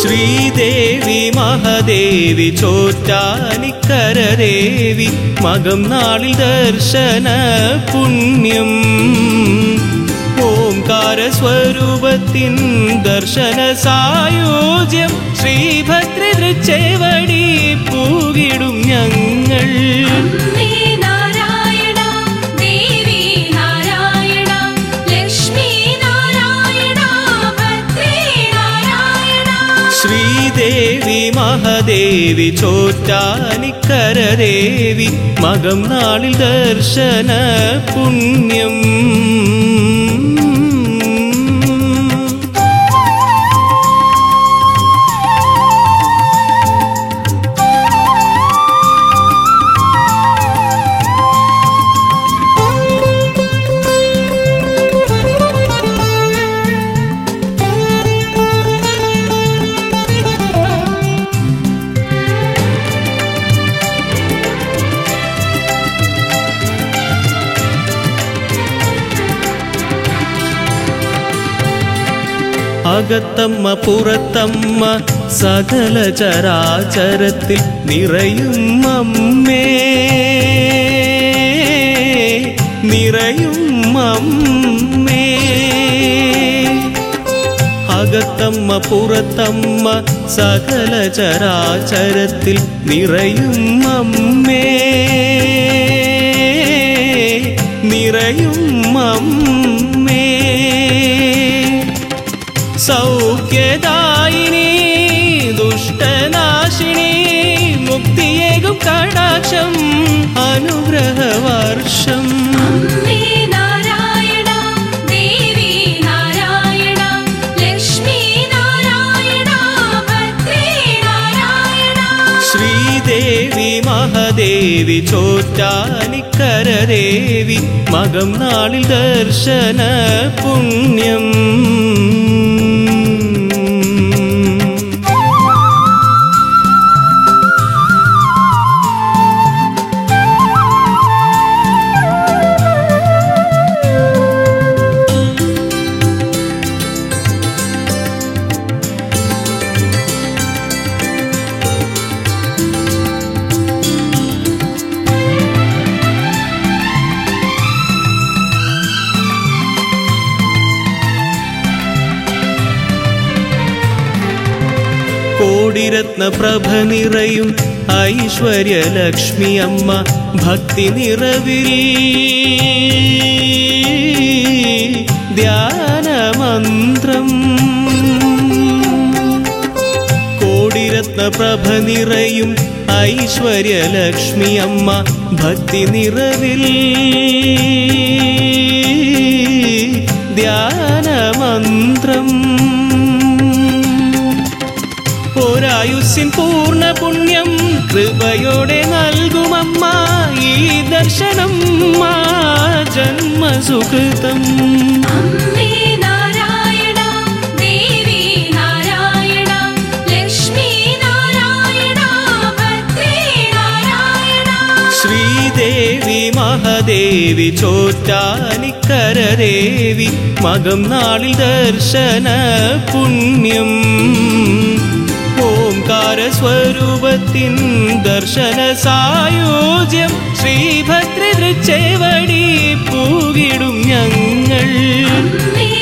ശ്രീദേവി മഹാദേവി ചോറ്റാനിക്കരദേവി മകം നാളിൽ ദർശന പുണ്യം ഓംകാര സ്വരൂപത്തിൻ ദർശന സായോജ്യം ശ്രീഭദ്രതൃച്ചേവടി പൂകിടും ഞങ്ങൾ അമ്മേ നാരായണ ദേവി നാരായണ ലക്ഷ്മി നാരായണ ഭദ്രേ നാരായണ ശ്രീദേവി മഹാദേവി ചോറ്റാനിക്കരദേവി മകം നാളിൽ ദർശന പുണ്യം അകത്തമ്മ പുറത്തമ്മ സകല ചരാചരത്തിൽ നിറയും അമ്മേ നിറയും അമ്മേ അകത്തമ്മ പുറത്തമ്മ സകല ചരാചരത്തിൽ നിറയും അമ്മേ നിറയും അമ്മേ സൗഖ്യദായിനി ദുഷ്ടനാശിനി മുക്തിയേകും കടാക്ഷം അനുഗ്രഹവർഷം അമ്മേ നാരായണ ദേവി നാരായണ ലക്ഷ്മി നാരായണ ഭദ്രേ നാരായണ ശ്രീദേവി മഹാദേവി ചോറ്റാനിക്കരദേവി മകം നാളിൽ ദർശന പുണ്യം കോടിരത്ന പ്രഭ നിറയും ഐശ്വര്യലക്ഷ്മി അമ്മ ഭക്തി നിറവിൽ ധ്യാനമന്ത്രം കോടിരത്ന പ്രഭ നിറയും ഐശ്വര്യലക്ഷ്മി അമ്മ ഭക്തി നിറവിൽ ധ്യാനമന്ത്രം ഒരായുസ്സിൻ പൂർണ്ണ പുണ്യം കൃപയോടെ നൽകുമമ്മ ഈ ദർശനം മാ ജന്മസുഹൃതം അമ്മേ നാരായണ ദേവി നാരായണ ലക്ഷ്മി നാരായണ ഭദ്രേ നാരായണ ശ്രീദേവി മഹാദേവി ചോറ്റാനിക്കരദേവി മകം നാളിൽ ദർശന പുണ്യം ഓംകാര സ്വരൂപത്തിൻ ദർശന സായോജ്യം ശ്രീഭദ്രതൃച്ചേവടി പൂകിടും ഞങ്ങൾ അമ്മേ